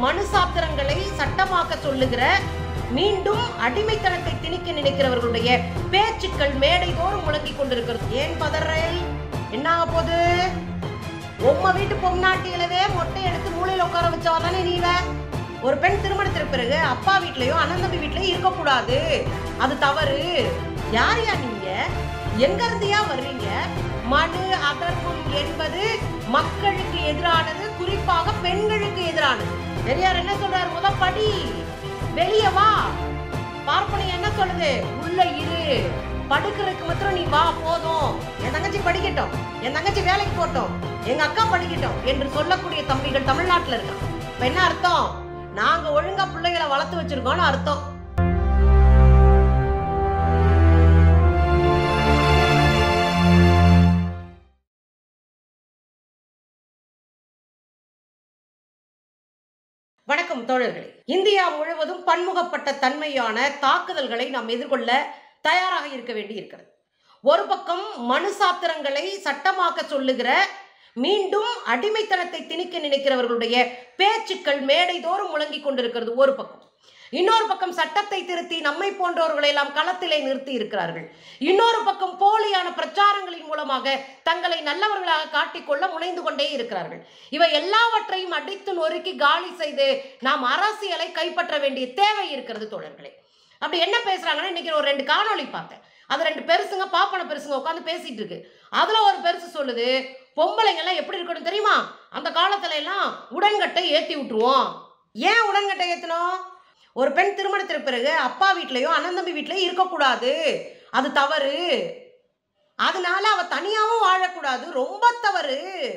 மனு சாத்திரங்களை சட்டமாக்க சொல்லுகிற மீண்டும் அடிமைத்தனத்தை திணிக்க நினைக்கிறவர்களுடைய பேச்சுக்கள் மேடை தோறும் முழங்கிக் கொண்டிருக்கிறது ஏன் பதறல் என்ன ஆக போகுது உம்ம வீட்டு பொம்நாட்டிகளவே மொட்டை எடுத்து மூலையில உட்கார வச்சவ தானே நீவ ஒரு பெண் திருமணத்திற்கு பிறகு அப்பா வீட்லயோ அண்ணன் தம்பி வீட்லயோ இருக்கக்கூடாது அது தவறு யார் யா நீங்க எங்க இருந்தியா வர்றீங்க மனு அதர்மம் என்பது மக்களுக்கு எதிரானது குறிப்பாக பெண்களுக்கு எதிரானது பெரியார் என்ன சொல்றாரு முத படி வெளிய வா பார்ப்பனை என்ன சொல்லுது உள்ள இரு படுக்கிறதுக்கு மாத்திரம் நீ வா போதும் என் தங்கச்சி படிக்கட்டும் என் தங்கச்சி வேலைக்கு போட்டோம் எங்க அக்கா படிக்கட்டும் என்று சொல்லக்கூடிய தம்பிகள் தமிழ்நாட்டுல இருக்கான் இப்ப என்ன அர்த்தம் நாங்க ஒழுங்கா பிள்ளைகளை வளர்த்து வச்சிருக்கோம்னு அர்த்தம் வணக்கம் தோழர்களே இந்தியா முழுவதும் பன்முகப்பட்ட தன்மையான தாக்குதல்களை நாம் எதிர்கொள்ள தயாராக இருக்க வேண்டி இருக்கிறது ஒரு பக்கம் மனு சாத்திரங்களை சட்டமாக்க சொல்லுகிற மீண்டும் அடிமைத்தனத்தை திணிக்க நினைக்கிறவர்களுடைய பேச்சுக்கள் மேடை தோறும் முழங்கிக் கொண்டிருக்கிறது ஒரு பக்கம் இன்னொரு பக்கம் சட்டத்தை திருத்தி நம்மை போன்றவர்களை எல்லாம் களத்திலே நிறுத்தி இருக்கிறார்கள் இன்னொரு பக்கம் போலியான பிரச்சாரங்களின் மூலமாக தங்களை நல்லவர்களாக காட்டிக்கொள்ள முனைந்து கொண்டே இருக்கிறார்கள் இவை எல்லாவற்றையும் அடித்து நொறுக்கி காலி செய்து நாம் அரசியலை கைப்பற்ற வேண்டிய தேவை இருக்கிறது தோழர்களே அப்படி என்ன பேசுறாங்கன்னா இன்னைக்கு ஒரு ரெண்டு காணொளி பார்த்தேன் அது ரெண்டு பெருசுங்க பாப்பன பெருசுங்க உட்காந்து பேசிட்டு இருக்கு அதுல ஒரு பெருசு சொல்லுது பொம்பளைங்க எல்லாம் எப்படி இருக்கணும் தெரியுமா அந்த காலத்துல எல்லாம் உடன்கட்டை ஏத்தி விட்டுருவோம் ஏன் உடன்கட்டை ஏத்தணும் ஒரு பெண் திருமணத்திற்கு பிறகு அப்பா வீட்லயோ அண்ணன் தம்பி வீட்லயோ இருக்கக்கூடாது அது தவறு அதனால அவ தனியாவும் வாழக்கூடாது ரொம்ப தவறு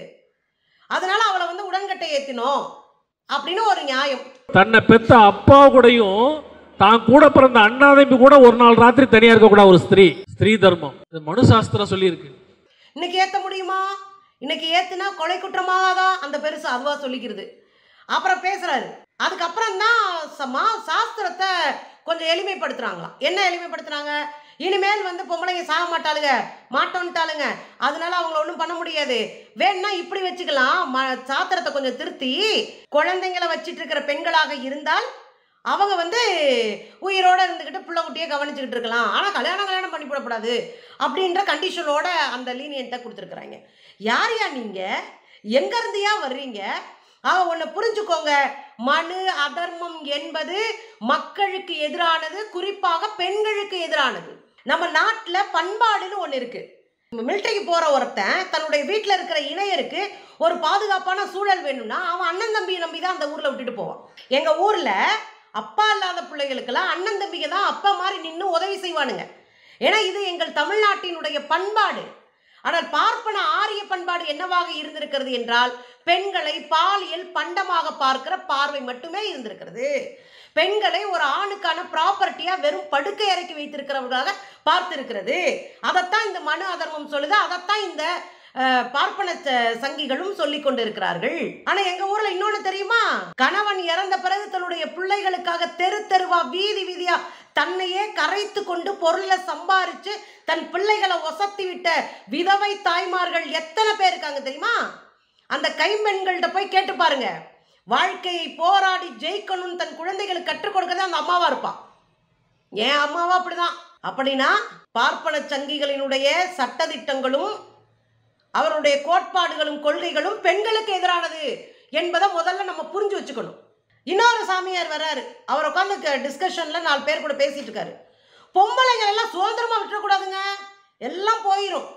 அதனால அவளை வந்து உடன்கட்டை ஏத்தினோம் அப்படின்னு ஒரு நியாயம் தன்னை பெத்த அப்பா கூடயும் தான் கூட பிறந்த அண்ணா தம்பி கூட ஒரு நாள் ராத்திரி தனியா இருக்க கூட ஒரு ஸ்திரீ ஸ்திரீ தர்மம் இது மனு சாஸ்திரம் சொல்லியிருக்கு இன்னைக்கு ஏத்த முடியுமா இன்னைக்கு ஏத்துனா கொலை குற்றமாக தான் அந்த பெருசு அதுவா சொல்லிக்கிறது அப்புறம் பேசுறாரு அதுக்கப்புறம் தான் சமா சாஸ்திரத்தை கொஞ்சம் எளிமைப்படுத்துறாங்களாம் என்ன எளிமைப்படுத்துறாங்க இனிமேல் வந்து பொம்பளைங்க சாக மாட்டாளுங்க மாட்டோன்ட்டாளுங்க அதனால அவங்கள ஒன்றும் பண்ண முடியாது வேணா இப்படி வச்சுக்கலாம் ம சாத்திரத்தை கொஞ்சம் திருத்தி குழந்தைங்களை வச்சிட்டு இருக்கிற பெண்களாக இருந்தால் அவங்க வந்து உயிரோட இருந்துக்கிட்டு புள்ள குட்டியை கவனிச்சுக்கிட்டு இருக்கலாம் ஆனால் கல்யாணம் கல்யாணம் பண்ணி போடக்கூடாது அப்படின்ற கண்டிஷனோட அந்த லீனியன்ட்டை கொடுத்துருக்குறாங்க யார் யா நீங்கள் எங்க இருந்தியா வர்றீங்க ஆக ஒன்று புரிஞ்சுக்கோங்க மனு அதர்மம் என்பது மக்களுக்கு எதிரானது குறிப்பாக பெண்களுக்கு எதிரானது நம்ம நாட்டில் பண்பாடுன்னு ஒன்று இருக்கு மிலிட்டரிக்கு போகிற ஒருத்தன் தன்னுடைய வீட்டில் இருக்கிற இணையருக்கு ஒரு பாதுகாப்பான சூழல் வேணும்னா அவன் அண்ணன் தம்பியை நம்பி தான் அந்த ஊரில் விட்டுட்டு போவான் எங்கள் ஊரில் அப்பா இல்லாத பிள்ளைகளுக்கெல்லாம் அண்ணன் தம்பிங்க தான் அப்பா மாதிரி நின்று உதவி செய்வானுங்க ஏன்னா இது எங்கள் தமிழ்நாட்டினுடைய பண்பாடு ஆனால் பார்ப்பன ஆரிய பண்பாடு என்னவாக இருந்திருக்கிறது என்றால் பெண்களை பாலியல் பண்டமாக பார்க்கிற பார்வை மட்டுமே இருந்திருக்கிறது பெண்களை ஒரு ஆணுக்கான ப்ராப்பர்ட்டியா வெறும் படுக்கை அறைக்கு வைத்திருக்கிறவர்களாக பார்த்திருக்கிறது அதைத்தான் இந்த மனு அதர்மம் சொல்லுது அதைத்தான் இந்த அஹ், பார்ப்பன ச- சங்கிகளும் சொல்லி கொண்டிருக்கிறார்கள் ஆனா எங்க ஊர்ல இன்னொன்னு தெரியுமா கணவன் இறந்த பிறகு தன்னுடைய பிள்ளைகளுக்காக தெரு தெருவா வீதி வீதியா தன்னையே கரைத்து கொண்டு பொருளை சம்பாரிச்சு தன் பிள்ளைகளை ஒசத்தி விட்ட விதவை தாய்மார்கள் எத்தனை பேர் இருக்காங்க தெரியுமா அந்த கைம்பெண்கள்கிட்ட போய் கேட்டு பாருங்க வாழ்க்கையை போராடி ஜெயிக்கணும்னு தன் குழந்தைகளுக்கு கற்றுக் கொடுக்கறதே அந்த அம்மாவா இருப்பான் ஏன் அம்மாவா அப்படிதான் அப்படின்னா பார்ப்பன சங்கிகளினுடைய சட்டதிட்டங்களும் அவருடைய கோட்பாடுகளும் கொள்கைகளும் பெண்களுக்கு எதிரானது என்பதை முதல்ல நம்ம புரிஞ்சு வச்சுக்கணும் இன்னொரு சாமியார் வர்றாரு அவர் உட்காந்து டிஸ்கஷன்ல நாலு பேர் கூட பேசிட்டு இருக்காரு பொம்பளைங்க எல்லாம் சுதந்திரமா விட்டுறக்கூடாதுங்க எல்லாம் போயிடும்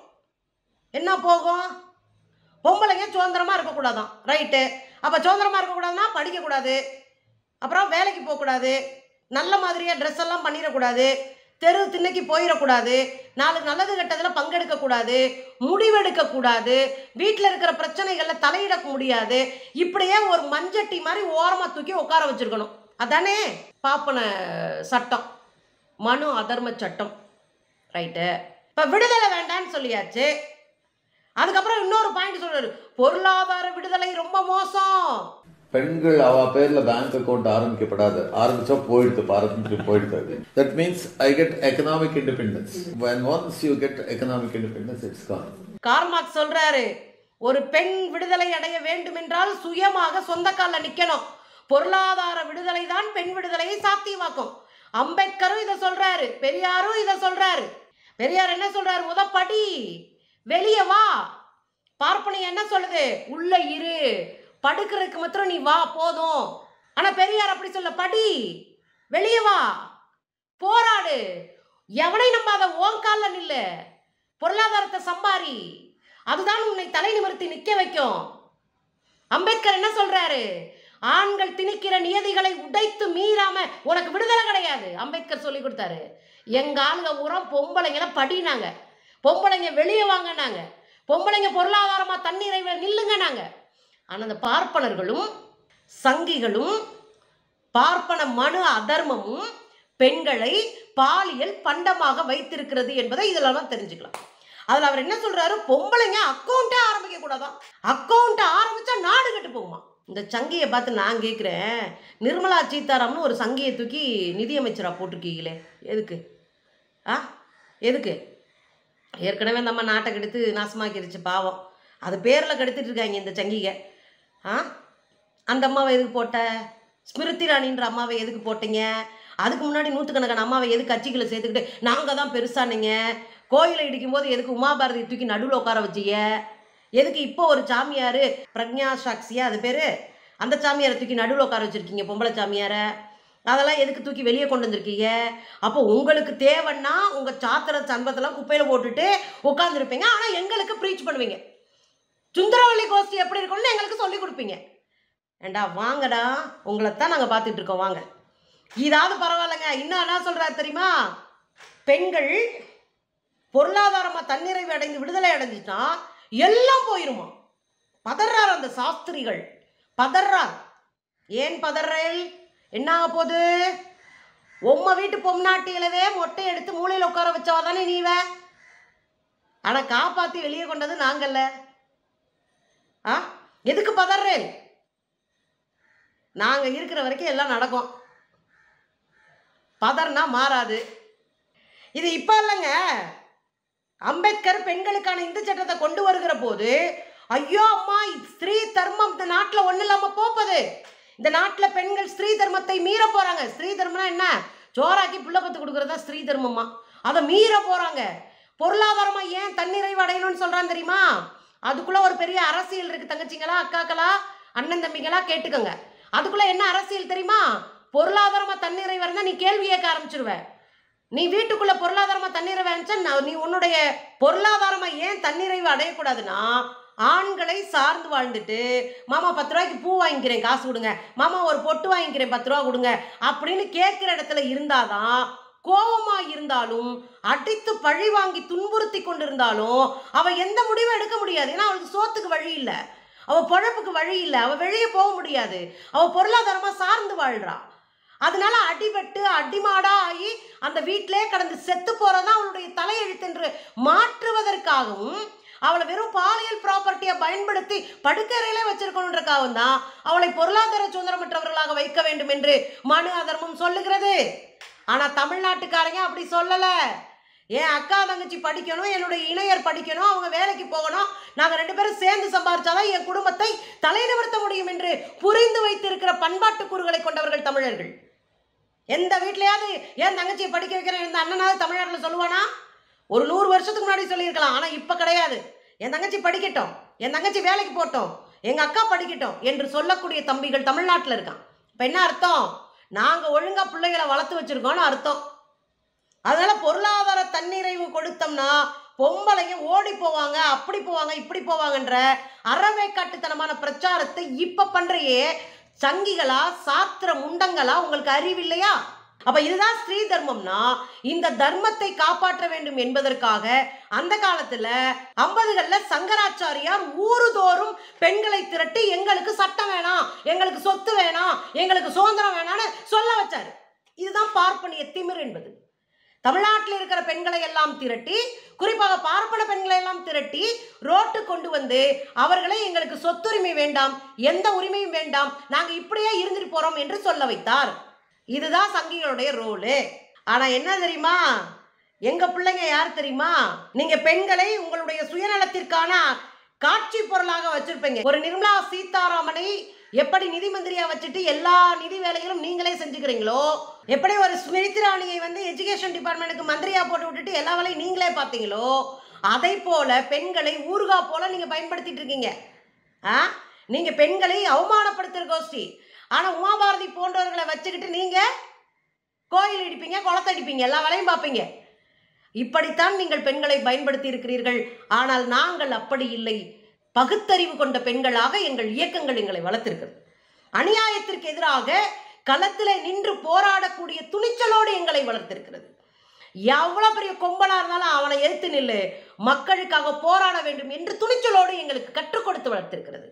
என்ன போகும் பொம்பளைங்க சுதந்திரமா இருக்கக்கூடாதான் ரைட்டு அப்போ சுதந்திரமா இருக்கக்கூடாதுன்னா படிக்கக்கூடாது அப்புறம் வேலைக்கு போகக்கூடாது நல்ல மாதிரியாக ட்ரெஸ் எல்லாம் பண்ணிடக்கூடாது தெரு திண்ணைக்கு போயிடக்கூடாது நாலு நல்லது கெட்டதில் பங்கெடுக்கக்கூடாது முடிவெடுக்கக்கூடாது வீட்டில் இருக்கிற பிரச்சனைகளில் தலையிட முடியாது இப்படியே ஒரு மஞ்சட்டி மாதிரி ஓரமாக தூக்கி உட்கார வச்சிருக்கணும் அதானே பாப்பன சட்டம் மனு அதர்ம சட்டம் ரைட்டு இப்போ விடுதலை வேண்டான்னு சொல்லியாச்சு அதுக்கப்புறம் இன்னொரு பாயிண்ட் சொல்றாரு பொருளாதார விடுதலை ரொம்ப மோசம் பெண்கள் அவ பேர்ல பேங்க் அக்கவுண்ட் ஆரம்பிக்கப்படாது ஆரம்பிச்சா போயிடுது ஆரம்பிச்சு போயிடுது that means I get economic independence when once you get economic independence it's gone கார்மார்க் சொல்றாரு ஒரு பெண் விடுதலை அடைய வேண்டும் என்றால் சுயமாக சொந்த காலில் நிக்கணும் பொருளாதார விடுதலை தான் பெண் விடுதலையை சாத்தியமாக்கும் அம்பேத்கரும் இதை சொல்றாரு பெரியாரும் இதை சொல்றாரு பெரியார் என்ன சொல்றாரு முத படி வெளியே வா பார்ப்பனை என்ன சொல்லுது உள்ள இரு படுக்கிறதுக்கு மாத்திரம் நீ வா போதும் ஆனா பெரியார் அப்படி சொல்ல படி வெளியே வா போராடு எவனை நம்பாத ஓன் காலில் நில்லு பொருளாதாரத்தை சம்பாரி அதுதான் உன்னை தலை நிமிர்த்தி நிக்க வைக்கும் அம்பேத்கர் என்ன சொல்றாரு ஆண்கள் திணிக்கிற நியதிகளை உடைத்து மீறாம உனக்கு விடுதலை கிடையாது அம்பேத்கர் சொல்லி கொடுத்தாரு எங்க ஆளுங்க உரம் பொம்பளைங்களை படினாங்க பொம்பளைங்க வெளியே வாங்கினாங்க பொம்பளைங்க பொருளாதாரமா தண்ணீரை நில்லுங்க நாங்க ஆனா அந்த பார்ப்பனர்களும் சங்கிகளும் பார்ப்பன மனு அதர்மமும் பெண்களை பாலியல் பண்டமாக வைத்திருக்கிறது என்பதை இதெல்லாம் தான் தெரிஞ்சுக்கலாம் அதில் அவர் என்ன சொல்றாரு பொம்பளைங்க அக்கௌண்ட்டே ஆரம்பிக்க கூடாதான் அக்கௌண்ட் ஆரம்பிச்சா நாடு கெட்டு போகுமா இந்த சங்கியை பார்த்து நான் கேட்குறேன் நிர்மலா சீதாராமன் ஒரு சங்கியை தூக்கி நிதியமைச்சராக போட்டிருக்கீங்களே எதுக்கு ஆ எதுக்கு ஏற்கனவே நம்ம நாட்டை கெடுத்து நாசமாக்கிருச்சு பாவம் அது பேரில் கெடுத்துட்டு இருக்காங்க இந்த சங்கிகை ஆ அந்த அம்மாவை எதுக்கு போட்ட ஸ்மிருதி ராணின்ற அம்மாவை எதுக்கு போட்டீங்க அதுக்கு முன்னாடி நூற்றுக்கணக்கான அம்மாவை எதுக்கு கட்சிகளை சேர்த்துக்கிட்டு நாங்கள் தான் பெருசானீங்க கோயிலை இடிக்கும் போது எதுக்கு உமாபாரதி தூக்கி நடுவில் உட்கார வச்சீங்க எதுக்கு இப்போ ஒரு சாமியார் பிரக்ஞா சாக்சியா அது பேர் அந்த சாமியாரை தூக்கி நடுவில் உட்கார வச்சுருக்கீங்க பொம்பளை சாமியாரை அதெல்லாம் எதுக்கு தூக்கி வெளியே கொண்டு வந்திருக்கீங்க அப்போ உங்களுக்கு தேவைன்னா உங்கள் சாத்திர சன்பத்தெல்லாம் குப்பையில் போட்டுட்டு உட்காந்துருப்பீங்க ஆனால் எங்களுக்கு ப்ரீச் பண்ணுவீங்க சுந்தரவள்ளி கோஷ்டி எப்படி இருக்கும்னு எங்களுக்கு சொல்லி கொடுப்பீங்க ஏண்டா வாங்கடா உங்களை தான் நாங்கள் பார்த்துட்டு இருக்கோம் வாங்க இதாவது பரவாயில்லைங்க இன்னும் என்ன சொல்கிறாரு தெரியுமா பெண்கள் பொருளாதாரமாக தன்னிறைவு அடைந்து விடுதலை அடைஞ்சிட்டா எல்லாம் போயிருமா பதறார் அந்த சாஸ்திரிகள் பதறார் ஏன் பதறல் என்ன ஆக போகுது உம்ம வீட்டு பொம்நாட்டிகளவே மொட்டை எடுத்து மூலையில் உட்கார வச்சவா தானே நீவ ஆனால் காப்பாற்றி வெளியே கொண்டது நாங்கள்ல ஆ எதுக்கு பதறேன் நாங்கள் இருக்கிற வரைக்கும் எல்லாம் நடக்கும் பதர்னா மாறாது இது இப்போ இல்லைங்க அம்பேத்கர் பெண்களுக்கான இந்து சட்டத்தை கொண்டு வருகிற போது ஐயோ அம்மா இது ஸ்திரீ தர்மம் இந்த நாட்டில் ஒன்றும் இல்லாமல் போப்பது இந்த நாட்டில் பெண்கள் ஸ்திரீ தர்மத்தை மீற போகிறாங்க ஸ்திரீ தர்மம்னா என்ன ஜோராக்கி புள்ள பத்து கொடுக்குறதா ஸ்திரீ தர்மமா அதை மீற போகிறாங்க பொருளாதாரமாக ஏன் தன்னிறைவு அடையணும்னு சொல்கிறான் தெரியுமா அதுக்குள்ளே ஒரு பெரிய அரசியல் இருக்குது தங்கச்சிங்களா அக்காக்களா அண்ணன் தம்பிங்களா கேட்டுக்கோங்க அதுக்குள்ளே என்ன அரசியல் தெரியுமா பொருளாதாரமாக தன்னிறைவு இருந்தால் நீ கேள்வி கேட்க ஆரம்பிச்சிருவ நீ வீட்டுக்குள்ள பொருளாதாரமா தன்னிறைவு அடைஞ்சா நான் நீ உன்னுடைய பொருளாதாரமா ஏன் தன்னிறைவு அடையக்கூடாதுன்னா ஆண்களை சார்ந்து வாழ்ந்துட்டு மாமா பத்து ரூபாய்க்கு பூ வாங்கிக்கிறேன் காசு கொடுங்க மாமா ஒரு பொட்டு வாங்கிக்கிறேன் பத்து ரூபா கொடுங்க அப்படின்னு கேட்குற இடத்துல இருந்தாதான் கோபமா இருந்தாலும் அடித்து பழி வாங்கி துன்புறுத்தி கொண்டிருந்தாலும் அவ எந்த முடிவும் எடுக்க முடியாது ஏன்னா அவளுக்கு சோத்துக்கு வழி இல்லை அவ பொழப்புக்கு வழி இல்லை அவ வெளியே போக முடியாது அவ பொருளாதாரமா சார்ந்து வாழ்றா அதனால அடிபட்டு அடிமாடா ஆகி அந்த வீட்டிலே கடந்து செத்து போறதா அவளுடைய தலையெழுத்து என்று மாற்றுவதற்காகவும் அவளை வெறும் பாலியல் ப்ராப்பர்ட்டியை பயன்படுத்தி படுக்கறையிலே வச்சிருக்கணுன்றக்காகவும் தான் அவளை பொருளாதார சுதந்திரமற்றவர்களாக வைக்க வேண்டும் என்று மனு அதர்மம் சொல்லுகிறது ஆனா தமிழ்நாட்டுக்காரங்க அப்படி சொல்லல என் அக்கா தங்கச்சி படிக்கணும் என்னுடைய இணையர் படிக்கணும் அவங்க வேலைக்கு போகணும் நாங்கள் ரெண்டு பேரும் சேர்ந்து சம்பாரிச்சாதான் என் குடும்பத்தை தலைநிமிர்த்த முடியும் என்று புரிந்து வைத்திருக்கிற பண்பாட்டு கூறுகளை கொண்டவர்கள் தமிழர்கள் எந்த வீட்லயாவது ஏன் தங்கச்சியை படிக்க வைக்கிறேன் இந்த அண்ணனாவது தமிழ்நாட்டில் சொல்லுவானா ஒரு நூறு வருஷத்துக்கு முன்னாடி சொல்லியிருக்கலாம் ஆனால் இப்போ கிடையாது என் தங்கச்சி படிக்கட்டும் என் தங்கச்சி வேலைக்கு போட்டோம் எங்கள் அக்கா படிக்கட்டும் என்று சொல்லக்கூடிய தம்பிகள் தமிழ்நாட்டில் இருக்கான் இப்போ என்ன அர்த்தம் நாங்கள் ஒழுங்காக பிள்ளைகளை வளர்த்து வச்சிருக்கோம்னு அர்த்தம் அதனால பொருளாதார தன்னிறைவு கொடுத்தோம்னா பொம்பளைங்க ஓடி போவாங்க அப்படி போவாங்க இப்படி போவாங்கன்ற அறவேக்காட்டுத்தனமான பிரச்சாரத்தை இப்ப பண்றையே சங்கிகளா சாத்திர முண்டங்களா உங்களுக்கு அறிவில்லையா அப்ப இதுதான் ஸ்ரீ தர்மம்னா இந்த தர்மத்தை காப்பாற்ற வேண்டும் என்பதற்காக அந்த காலத்துல ஐம்பதுகள்ல சங்கராச்சாரியார் ஊருதோறும் பெண்களை திரட்டி எங்களுக்கு சட்டம் வேணாம் எங்களுக்கு சொத்து வேணாம் எங்களுக்கு சுதந்திரம் வேணாம்னு சொல்ல வச்சாரு இதுதான் பார்ப்பனிய திமிர் என்பது தமிழ்நாட்டில் இருக்கிற பெண்களை எல்லாம் திரட்டி குறிப்பாக பார்ப்பன பெண்களை எல்லாம் திரட்டி ரோட்டு கொண்டு வந்து அவர்களை எங்களுக்கு சொத்துரிமை வேண்டாம் எந்த உரிமையும் வேண்டாம் நாங்க இப்படியே இருந்துட்டு போறோம் என்று சொல்ல வைத்தார் இதுதான் சங்கிகளுடைய ரோலு ஆனா என்ன தெரியுமா எங்க பிள்ளைங்க யார் தெரியுமா நீங்க பெண்களை உங்களுடைய சுயநலத்திற்கான காட்சி பொருளாக வச்சிருப்பீங்க ஒரு நிர்மலா சீதாராமனை எப்படி நிதி மந்திரியா வச்சுட்டு எல்லா நிதி வேலைகளும் நீங்களே செஞ்சுக்கிறீங்களோ எப்படி ஒரு ஸ்மிருதி இராணியை வந்து எஜுகேஷன் டிபார்ட்மெண்ட்டுக்கு மந்திரியா போட்டு விட்டுட்டு எல்லா வேலையும் நீங்களே பார்த்தீங்களோ அதை போல பெண்களை ஊர்கா போல நீங்க பயன்படுத்திட்டு இருக்கீங்க ஆ நீங்க பெண்களை அவமானப்படுத்துற கோஷ்டி ஆனா உமாபாரதி போன்றவர்களை வச்சுக்கிட்டு நீங்க கோயில் இடிப்பீங்க குளத்தை அடிப்பீங்க எல்லா வேலையும் பார்ப்பீங்க இப்படித்தான் நீங்கள் பெண்களை பயன்படுத்தி இருக்கிறீர்கள் ஆனால் நாங்கள் அப்படி இல்லை பகுத்தறிவு கொண்ட பெண்களாக எங்கள் இயக்கங்கள் எங்களை வளர்த்திருக்கிறது அநியாயத்திற்கு எதிராக களத்தில் நின்று போராடக்கூடிய துணிச்சலோடு எங்களை வளர்த்திருக்கிறது எவ்வளவு பெரிய கொம்பனா இருந்தாலும் அவனை எதிர்த்து நில்லு மக்களுக்காக போராட வேண்டும் என்று துணிச்சலோடு எங்களுக்கு கற்றுக் கொடுத்து வளர்த்திருக்கிறது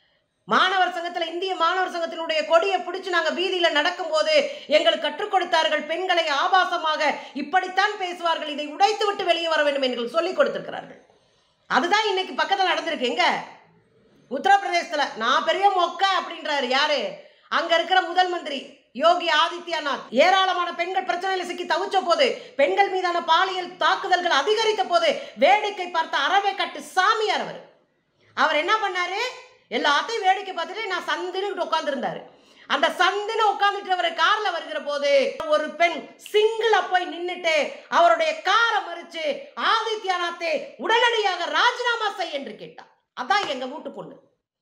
மாணவர் சங்கத்துல இந்திய மாணவர் சங்கத்தினுடைய கொடியை பிடிச்சு நாங்க வீதியில நடக்கும்போது எங்களுக்கு கற்றுக் கொடுத்தார்கள் பெண்களை ஆபாசமாக இப்படித்தான் பேசுவார்கள் இதை உடைத்து விட்டு வெளியே வர வேண்டும் என்று சொல்லிக் கொடுத்திருக்கிறார்கள் அதுதான் இன்னைக்கு பக்கத்துல நடந்திருக்கு எங்க உத்தரப்பிரதேசத்துல நான் பெரிய மொக்க அப்படின்றாரு யாரு அங்க இருக்கிற முதல் மந்திரி யோகி ஆதித்யநாத் ஏராளமான பெண்கள் பிரச்சனையில சிக்கி தவிச்ச போது பெண்கள் மீதான பாலியல் தாக்குதல்கள் அதிகரித்த போது வேடிக்கை பார்த்த அறவை கட்டு சாமியார் அவர் அவர் என்ன பண்ணாரு எல்லாத்தையும் வேடிக்கை பார்த்துட்டு நான் சந்துன்னு உட்காந்துருந்தாரு அந்த சந்துன்னு உட்காந்துட்டு அவர் கார்ல வருகிற போது ஒரு பெண் சிங்கிளா போய் நின்னுட்டு அவருடைய காரை மறிச்சு ஆதித்யநாத்தே உடனடியாக ராஜினாமா செய் என்று கேட்டார் அதான் எங்க வீட்டு பொண்ணு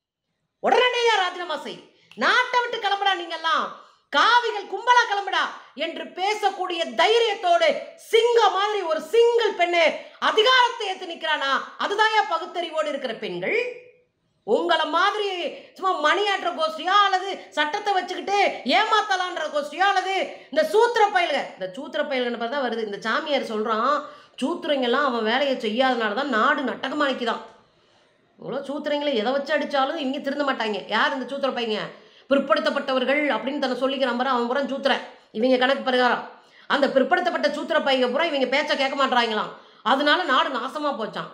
உடனடியாக ராஜினாமா செய் நாட்டை விட்டு கிளம்புடா நீங்கெல்லாம் காவிகள் கும்பலா கிளம்புடா என்று பேசக்கூடிய தைரியத்தோடு சிங்க மாதிரி ஒரு சிங்கிள் பெண்ணு அதிகாரத்தை ஏத்து நிக்கிறானா அதுதான் என் பகுத்தறிவோடு இருக்கிற பெண்கள் உங்களை மாதிரி சும்மா மணியாற்ற கோஷ்டியோ அல்லது சட்டத்தை வச்சுக்கிட்டு ஏமாத்தலான்ற கோஷ்டியோ அல்லது இந்த சூத்திர பயலுக இந்த சூத்திர பயலுகன்னு பார்த்தா வருது இந்த சாமியார் சொல்றான் சூத்திரங்கெல்லாம் அவன் வேலையை செய்யாதனால தான் நாடு நட்டகமானிக்குதான் இவ்வளோ சூத்திரங்களை எதை வச்சு அடித்தாலும் இங்கே திருந்த மாட்டாங்க யார் இந்த சூத்திர பையங்க பிற்படுத்தப்பட்டவர்கள் அப்படின்னு தன்னை சொல்லிக்கிறான் பாரு அவன் புறம் சூத்திரன் இவங்க கணக்கு பிரகாரம் அந்த பிற்படுத்தப்பட்ட சூத்திர பையங்க பூரா இவங்க பேச்சை கேட்க மாட்டாங்களாம் அதனால நாடு நாசமாக போச்சான்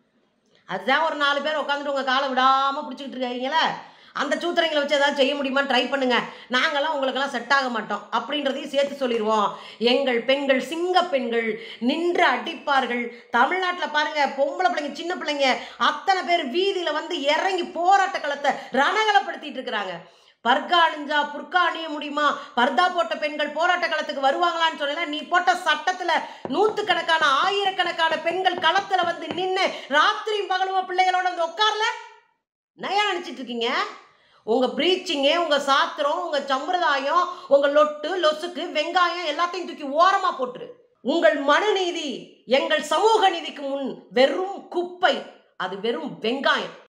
அதுதான் ஒரு நாலு பேர் உட்காந்துட்டு உங்கள் காலை விடாமல் பிடிச்சிக்கிட்டு இருக்காங்களே அந்த சூத்திரங்களை வச்சு ஏதாவது செய்ய முடியுமான்னு ட்ரை பண்ணுங்க நாங்கெல்லாம் உங்களுக்கெல்லாம் செட் ஆக மாட்டோம் அப்படின்றதையும் சேர்த்து சொல்லிடுவோம் எங்கள் பெண்கள் சிங்க பெண்கள் நின்று அடிப்பார்கள் தமிழ்நாட்டில் பாருங்க பொம்பளை பிள்ளைங்க சின்ன பிள்ளைங்க அத்தனை பேர் வீதியில் வந்து இறங்கி போராட்ட களத்தை ரணகலப்படுத்திட்டு இருக்கிறாங்க பர்கா அணிஞ்சா புர்கா அணிய முடியுமா பர்தா போட்ட பெண்கள் போராட்ட களத்துக்கு வருவாங்களான்னு சொல்லல நீ போட்ட சட்டத்துல நூத்துக்கணக்கான ஆயிரக்கணக்கான பெண்கள் களத்துல வந்து நின்று ராத்திரியும் பகலுமா பிள்ளைகளோட வந்து உட்கார்ல நயா நினைச்சிட்டு இருக்கீங்க உங்க ப்ரீச்சிங்கு உங்க சாத்திரம் உங்க சம்பிரதாயம் உங்க லொட்டு லொசுக்கு வெங்காயம் எல்லாத்தையும் தூக்கி ஓரமா போட்டுரு உங்கள் மனுநீதி எங்கள் சமூக நீதிக்கு முன் வெறும் குப்பை அது வெறும் வெங்காயம்